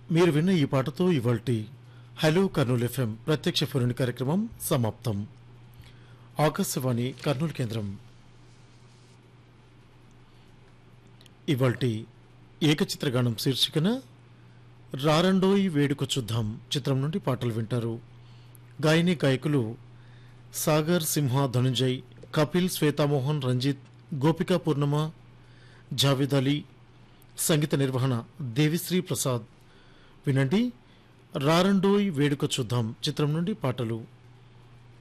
మీరు విన్న ఈ పాటతో ఇవాల్టి హలో కర్నూలు ఎఫ్ఎం ప్రత్యక్ష ఫోన్ కార్యక్రమం సమాప్తం ఆకాశవాణి కర్నూలు కేంద్రం ఇవాల్టి ఏకచిత్రగానం శీర్షికన రారండోయి వేడుక చూద్దాం చిత్రం నుండి పాటలు వింటారు గాయని గాయకులు సాగర్ సింహ ధనుంజయ్ కపిల్ శ్వేతామోహన్ రంజిత్ గోపికా పూర్ణమ జావేద్ అలీ సంగీత నిర్వహణ దేవిశ్రీ ప్రసాద్ వినండి రారండోయ్ వేడుక చూద్దాం చిత్రం నుండి పాటలు